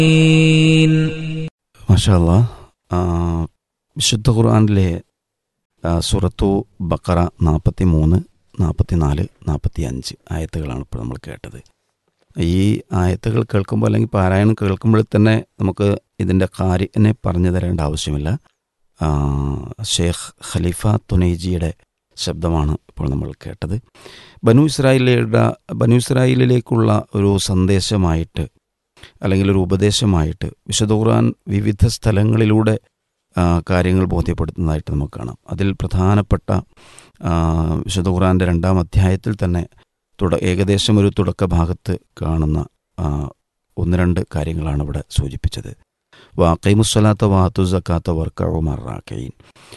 മാഷാല്ല വിശുദ്ധ ഖുർആാനിലെ ആ, സൂറത്തു ബക്കറ നാൽപ്പത്തി മൂന്ന് നാൽപ്പത്തി നാല് നാൽപ്പത്തി അഞ്ച് ആയത്തുകളാണ് ഇപ്പോൾ നമ്മൾ കേട്ടത് ഈ ആയത്തുകൾ കേൾക്കുമ്പോൾ അല്ലെങ്കിൽ പാരായണം കേൾക്കുമ്പോൾ തന്നെ നമുക്ക് ഇതിൻ്റെ കാര്യനെ പറഞ്ഞു തരേണ്ട ആവശ്യമില്ല ആ, ഷേഖ് ഖലീഫ തുനൈജിയുടെ ശബ്ദമാണ് ഇപ്പോൾ നമ്മൾ കേട്ടത് ബനു ഇസ്രായേലിയുടെ ബനു ഇസ്രായേലിലേക്കുള്ള ഒരു സന്ദേശമായിട്ട് അല്ലെങ്കിൽ ഒരു ഉപദേശമായിട്ട് വിശുദ്ധ ഖുർആൻ വിവിധ സ്ഥലങ്ങളിലൂടെ ആ, കാര്യങ്ങൾ ബോധ്യപ്പെടുത്തുന്നതായിട്ട് നമുക്ക് കാണാം അതിൽ പ്രധാനപ്പെട്ട ആ, വിശുദ്ധ ഖുർആൻ്റെ രണ്ടാം അധ്യായത്തിൽ തന്നെ തുട ഏകദേശം ഒരു തുടക്ക ഭാഗത്ത് കാണുന്ന ആ, ഒന്ന് രണ്ട് കാര്യങ്ങളാണ് ഇവിടെ സൂചിപ്പിച്ചത് വാക്കൈമുസ്വലാത്ത വാത്തു സക്കാത്ത വർക്കഴുമറാക്കൈൻ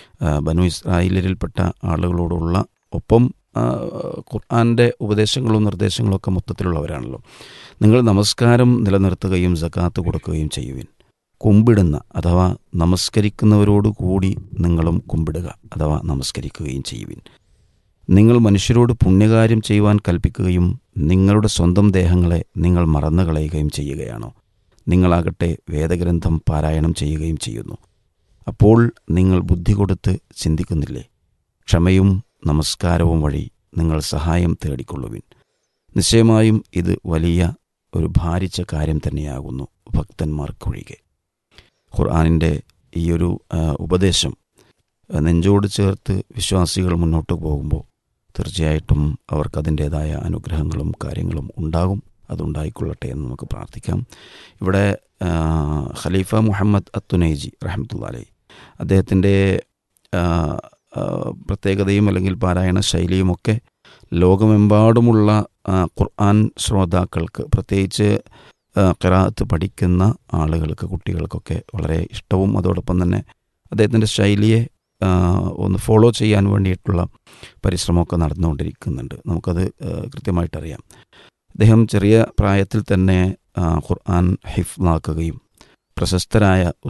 ബനു ഇസ്രായേലിൽപ്പെട്ട ആളുകളോടുള്ള ഒപ്പം ആ, ഖുർആൻ്റെ ഉപദേശങ്ങളും നിർദ്ദേശങ്ങളും ഒക്കെ മൊത്തത്തിലുള്ളവരാണല്ലോ നിങ്ങൾ നമസ്കാരം നിലനിർത്തുകയും സക്കാത്ത് കൊടുക്കുകയും ചെയ്യുവിൻ കുമ്പിടുന്ന അഥവാ നമസ്കരിക്കുന്നവരോട് കൂടി നിങ്ങളും കുമ്പിടുക അഥവാ നമസ്കരിക്കുകയും ചെയ്യുവിൻ നിങ്ങൾ മനുഷ്യരോട് പുണ്യകാര്യം ചെയ്യുവാൻ കൽപ്പിക്കുകയും നിങ്ങളുടെ സ്വന്തം ദേഹങ്ങളെ നിങ്ങൾ മറന്നു കളയുകയും ചെയ്യുകയാണോ നിങ്ങളാകട്ടെ വേദഗ്രന്ഥം പാരായണം ചെയ്യുകയും ചെയ്യുന്നു അപ്പോൾ നിങ്ങൾ ബുദ്ധി കൊടുത്ത് ചിന്തിക്കുന്നില്ലേ ക്ഷമയും നമസ്കാരവും വഴി നിങ്ങൾ സഹായം തേടിക്കൊള്ളുവിൻ നിശ്ചയമായും ഇത് വലിയ ഒരു ഭാരിച്ച കാര്യം തന്നെയാകുന്നു ഭക്തന്മാർക്കൊഴികെ ഖുർആാനിൻ്റെ ഈ ഒരു ആ, ഉപദേശം ആ, നെഞ്ചോട് ചേർത്ത് വിശ്വാസികൾ മുന്നോട്ട് പോകുമ്പോൾ തീർച്ചയായിട്ടും അവർക്ക് അതിൻ്റേതായ അനുഗ്രഹങ്ങളും കാര്യങ്ങളും ഉണ്ടാകും അതുണ്ടായിക്കൊള്ളട്ടെ എന്ന് നമുക്ക് പ്രാർത്ഥിക്കാം ഇവിടെ ആ, ഖലീഫ മുഹമ്മദ് അത്തുനൈജി റഹമത്തുള്ള അലൈ അദ്ദേഹത്തിൻ്റെ ആ, ആ, പ്രത്യേകതയും അല്ലെങ്കിൽ പാരായണ ശൈലിയുമൊക്കെ ലോകമെമ്പാടുമുള്ള ആ, ഖുർആൻ ശ്രോതാക്കൾക്ക് പ്രത്യേകിച്ച് ഖിറാത്ത് പഠിക്കുന്ന ആളുകൾക്ക് കുട്ടികൾക്കൊക്കെ വളരെ ഇഷ്ടവും അതോടൊപ്പം തന്നെ അദ്ദേഹത്തിൻ്റെ ശൈലിയെ ആ, ഒന്ന് ഫോളോ ചെയ്യാൻ വേണ്ടിയിട്ടുള്ള പരിശ്രമമൊക്കെ നടന്നുകൊണ്ടിരിക്കുന്നുണ്ട് നമുക്കത് ആ, കൃത്യമായിട്ടറിയാം അദ്ദേഹം ചെറിയ പ്രായത്തിൽ തന്നെ ആ, ഖുർആൻ ഹിഫ്ലാക്കുകയും പ്രശസ്തരായ